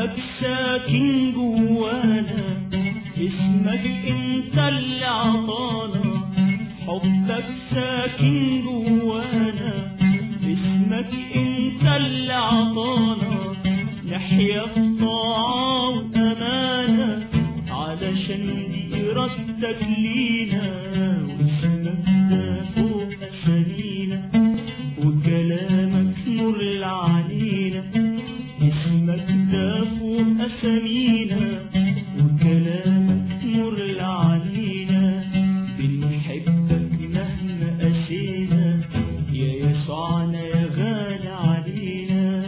اسمك ساكن جوانا اسمك انت اللي عطانا حبك ساكن جوانا اسمك انت اللي عطانا نحيا في طاعة وأمانة علشان دي إرادتك لينا واسمك ده فوق أسامينا وكلامك نور علينا اسمك ده فوق أسامينا وكلامك نور علينا بنحبك مهما قسينا يا يسوعنا يا غالي علينا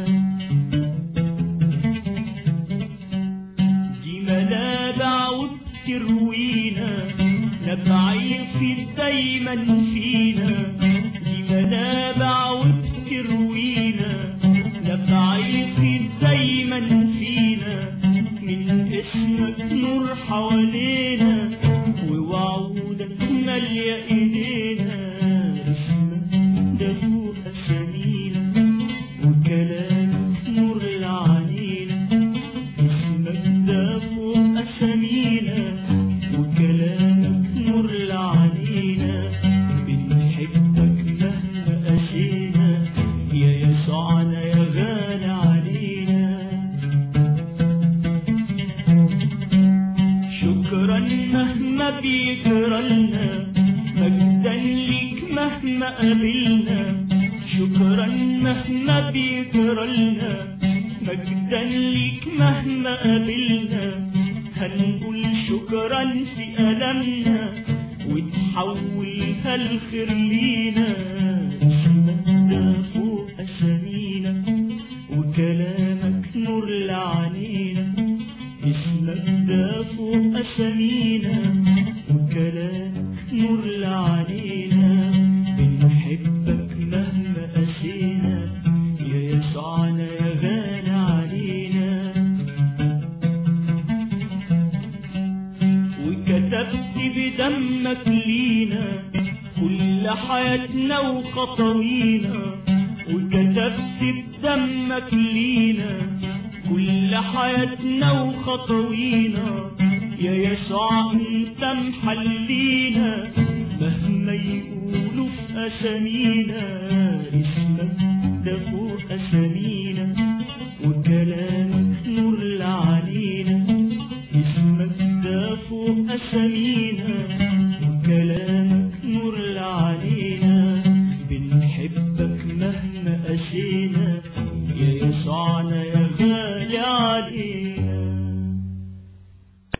دي منابع وبتروينا نبع يفيد دايما فينا دي منابع وبتروينا نبع يفيد دايما فينا من اسمك نور حوالينا ووعودك مالية ايدينا اسمك ده فوق اسامينا وكلامك نور علينا اسمك ده فوق أسامينا وكلامك نور علينا بنحبك مهما قسينا يا يسوعنا يا غالي علينا شكرا مهما بيجرالنا مجدا ليك مهما قابلنا شكرا مهما بيجرالنا مجدا ليك مهما قابلنا هنقول شكرا في ألمنا وتحولها الخير لينا اسمك ده فوق أسامينا وكلامك نور علينا اسمك ده فوق أسامينا وكلامك نور علينا بنحبك مهما قسينا يا يسوعنا يا غالي علينا وكتبت بدمك لينا كل حياتنا وخطوينا وكتبت بدمك لينا كل حياتنا وخطوينا يا يسوع انت محلينا مهما يقولوا في اسامينا اسمك ده فوق اسامينا